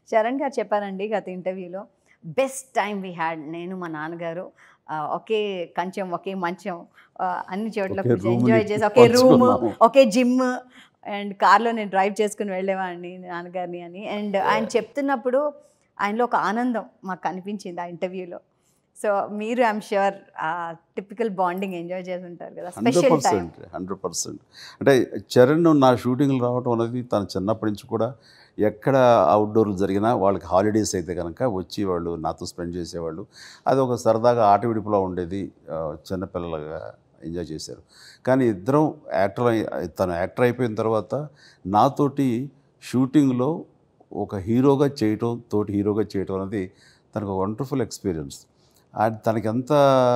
చరణ్ గారు చెప్పారండి గత ఇంటర్వ్యూలో బెస్ట్ టైం వి హ్యాడ్ నేను మా నాన్నగారు ఆ, ఒకే కంచం ఒకే మంచం ఆ, అన్ని చోట్ల ఒకే room ఎంజాయ్ ని చేసి ఒకే రూమ్ పంచుకున్నాము. ఒకే జిమ్ అండ్ కార్లో నేను డ్రైవ్ చేసుకుని వెళ్ళేవాడిని నాన్నగారిని అని అండ్ ఆయన చెప్తున్నప్పుడు ఆయనలో ఒక ఆనందం మాకు కనిపించింది ఆ ఇంటర్వ్యూలో సో మీరు I'm sure typical bonding enjoy చేసి ఉంటారు కదా hundred special time percent hundred percent అంటే చరణ్ నా షూటింగ్లు రావడం అనేది తను చిన్నప్పటి నుంచి కూడా ఎక్కడ అవుట్డోర్లు జరిగినా వాళ్ళకి హాలిడేస్ అయితే కనుక వచ్చి వాళ్ళు నాతో స్పెండ్ చేసేవాళ్ళు అది ఒక సరదాగా ఆట విడుపులో ఉండేది ఆ, చిన్నపిల్లలుగా ఎంజాయ్ చేశారు కానీ ఇద్దరం యాక్టర్ అయి- తను యాక్టర్ అయిపోయిన తర్వాత నాతోటి షూటింగ్లో ఒక హీరోగా చేయటం తోటి హీరోగా చేయటం అనేది తనకు వండర్ఫుల్ ఎక్స్పీరియన్స్ అది తనకి ఎంత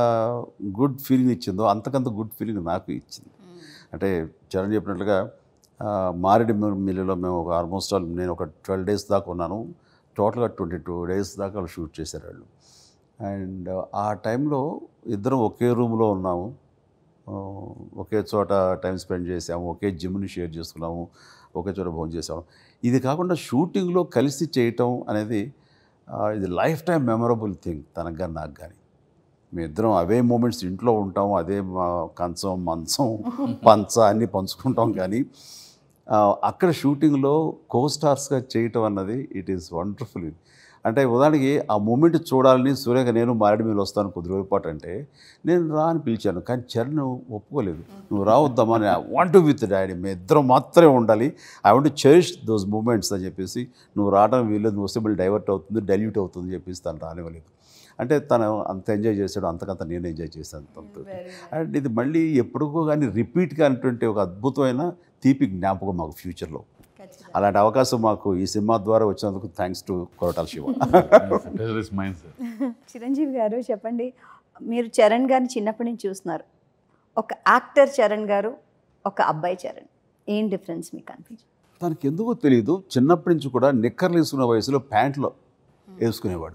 గుడ్ ఫీలింగ్ ఇచ్చిందో అంతకంత గుడ్ ఫీలింగ్ నాకు ఇచ్చింది అంటే చరణ్ చెప్పినట్లుగా ఆ, మారేడు మిల్లులో మేము ఒక ఆల్మోస్ట్ ఆల్ నేను ఒక ట్వెల్వ్ డేస్ దాకా ఉన్నాను టోటల్గా ట్వంటీ టూ డేస్ దాకా వాళ్ళు షూట్ చేశారు వాళ్ళు అండ్ ఆ టైంలో ఇద్దరం ఒకే రూమ్లో ఉన్నాము ఆ, ఒకే చోట టైం స్పెండ్ చేసాము ఒకే జిమ్ని షేర్ చేసుకున్నాము ఒకే చోట భోజనం చేసాము ఇది కాకుండా షూటింగ్లో కలిసి చేయటం అనేది ఆ, ఇది లైఫ్ టైం మెమరబుల్ థింగ్ తనకు కానీ నాకు కానీ మేమిద్దరం అవే మూమెంట్స్ ఇంట్లో ఉంటాం అదే మా కంచం మంచం పంచ అన్నీ పంచుకుంటాం కానీ ఆ, అక్కడ షూటింగ్లో కో స్టార్స్గా చేయటం అన్నది ఇట్ ఈస్ వండర్ఫుల్ అంటే ఉదాహరణకి ఆ మూమెంట్ చూడాలని సూర్యగా నేను మారేడు మీద వస్తాను కొద్ది రోజుల పాటు అంటే నేను రా అని పిలిచాను కానీ చరణ్ ఒప్పుకోలేదు నువ్వు రావద్దామా అని వాంట్ విత్ డాడీ మీ ఇద్దరం మాత్రమే ఉండాలి I want cherish those moments అని చెప్పేసి నువ్వు రావడం వీళ్ళది నువ్వు వస్తే మళ్ళీ డైవర్ట్ అవుతుంది డైల్యూట్ అవుతుంది అని చెప్పేసి తను రానివ్వలేదు అంటే తను అంత ఎంజాయ్ చేశాడు అంతకంత నేను ఎంజాయ్ చేశాను తనతో అండ్ ఇది మళ్ళీ ఎప్పుడుకో కానీ రిపీట్ కానిటువంటి ఒక అద్భుతమైన తీపి జ్ఞాపకం మాకు ఫ్యూచర్లో అలాంటి అవకాశం మాకు ఈ సినిమా ద్వారా వచ్చినందుకు thanks to Koratala Siva Pleasure is mine, sir. Chiranjeevi garu చెప్పండి మీరు చరణ్ గారిని చిన్నప్పటి నుంచి చూస్తున్నారు ఒక యాక్టర్ చరణ్ గారు ఒక అబ్బాయి చరణ్ ఏం డిఫరెన్స్ మీకు అనిపించింది తనకి ఎందుకో తెలియదు చిన్నప్పటి నుంచి కూడా నిక్కర్లు వేసుకునే వయసులో ప్యాంట్లు వేసుకునేవాడు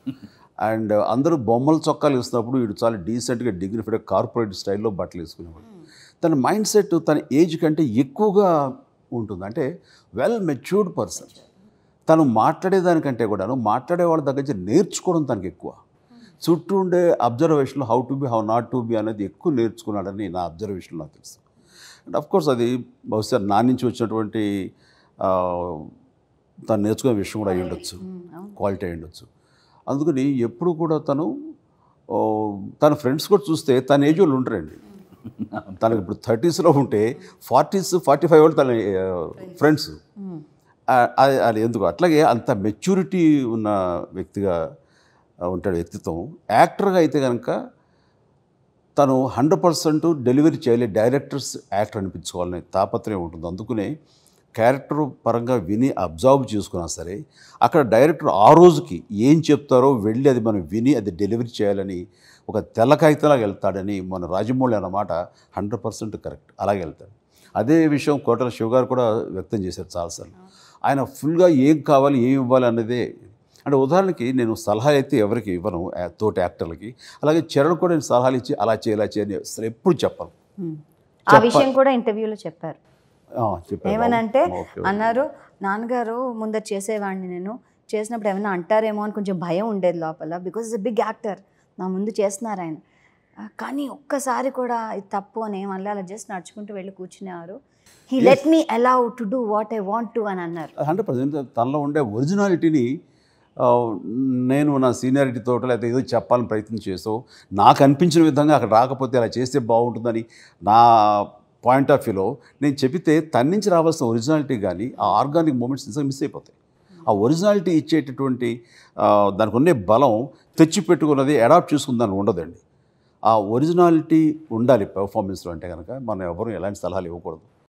అండ్ అందరూ బొమ్మల చొక్కాలు వేసినప్పుడు వీడు చాలా డీసెంట్గా డిగ్నిఫైడ్ కార్పొరేట్ స్టైల్లో బట్టలు వేసుకునేవాడు తన మైండ్ సెట్ తన ఏజ్ కంటే ఎక్కువగా ఉంటుంది అంటే వెల్ మెచ్యూర్డ్ పర్సన్ తను మాట్లాడేదానికంటే కూడాను మాట్లాడే వాళ్ళ దగ్గర నుంచి నేర్చుకోవడం తనకి ఎక్కువ చుట్టూ ఉండే అబ్జర్వేషన్లో how to be how not to be అనేది ఎక్కువ నేర్చుకున్నాడని నా అబ్జర్వేషన్ నాకు తెలుసు అండ్ అఫ్ కోర్స్ అది బహుశా నా నుంచి వచ్చినటువంటి ఆ, తను నేర్చుకునే విషయం కూడా అయి ఉండొచ్చు క్వాలిటీ అయి ఉండొచ్చు అందుకని ఎప్పుడు కూడా తను ఓ, తన ఫ్రెండ్స్ కూడా చూస్తే తన ఏజ్ వాళ్ళు ఉంటారండి తనకి ఇప్పుడు థర్టీస్లో ఉంటే ఫార్టీస్ ఫార్టీ ఫైవ్ వాళ్ళు తన ఫ్రెండ్స్ అది ఎందుకు అట్లాగే అంత మెచ్యూరిటీ ఉన్న వ్యక్తిగా ఆ, ఉంటాడు వ్యక్తిత్వం యాక్టర్గా అయితే కనుక తను హండ్రెడ్ పర్సెంట్ డెలివరీ చేయాలి డైరెక్టర్స్ యాక్టర్ అనిపించుకోవాలనే తాపత్రయం ఉంటుంది అందుకనే క్యారెక్టర్ పరంగా విని అబ్జర్వ్ చేసుకున్నా సరే అక్కడ డైరెక్టర్ ఆ రోజుకి ఏం చెప్తారో వెళ్ళి అది మనం విని అది డెలివరీ చేయాలని ఒక తెల్ల కాగితంలాగా వెళ్తాడని మన రాజమౌళి అన్నమాట హండ్రెడ్ పర్సెంట్ కరెక్ట్ అలాగే వెళ్తాడు అదే విషయం కోటల శివ గారు కూడా వ్యక్తం చేశారు చాలాసార్లు ఆయన ఫుల్గా ఏం కావాలి ఏం ఇవ్వాలి అన్నదే అంటే ఉదాహరణకి నేను సలహా అయితే ఎవరికి ఇవ్వను యా- తోటి యాక్టర్లకి అలాగే చరణ్ కూడా నేను సలహాలు ఇచ్చి అలా చేయి ఇలా చేయని అసలు ఎప్పుడు చెప్పను ఆ విషయం కూడా ఇంటర్వ్యూలో చెప్పారు ఆ, చెప్పాను. ఏమనంటే ఓకే, ఓకే. అన్నారు నాన్నగారు ముందర చేసేవాడిని నేను చేసినప్పుడు ఏమైనా అంటారేమో అని కొంచెం భయం ఉండేది లోపల బికాజ్ ఇస్ బిగ్ యాక్టర్ నా ముందు చేస్తున్నారు ఆయన ఆ, కానీ ఒక్కసారి కూడా ఇది తప్పు అని ఏమన్నా అలా జస్ట్ నడుచుకుంటూ వెళ్ళి కూర్చునేవారు he let me allow to do what I want to అని అన్నారు హండ్రెడ్ పర్సెంట్ తనలో ఉండే ఒరిజినాలిటీని ఆ, నేను నా సీనియారిటీ తోట లేకపోతే ఏదో చెప్పాలని ప్రయత్నం చేసో నాకు అనిపించిన విధంగా అక్కడ రాకపోతే అలా చేస్తే బాగుంటుందని నా పాయింట్ ఆఫ్ వ్యూలో నేను చెబితే తన నుంచి రావాల్సిన ఒరిజినాలిటీ కానీ ఆ ఆర్గానిక్ మూమెంట్స్ నిజంగా మిస్ అయిపోతాయి ఆ ఒరిజినాలిటీ ఇచ్చేటటువంటి ఆ, దానికి ఉండే బలం తెచ్చిపెట్టుకున్నది అడాప్ట్ చేసుకుని దానికి ఉండదండి ఆ ఒరిజినాలిటీ ఉండాలి పెర్ఫార్మెన్స్లో అంటే కనుక మనం ఎవరు ఎలాంటి సలహాలు ఇవ్వకూడదు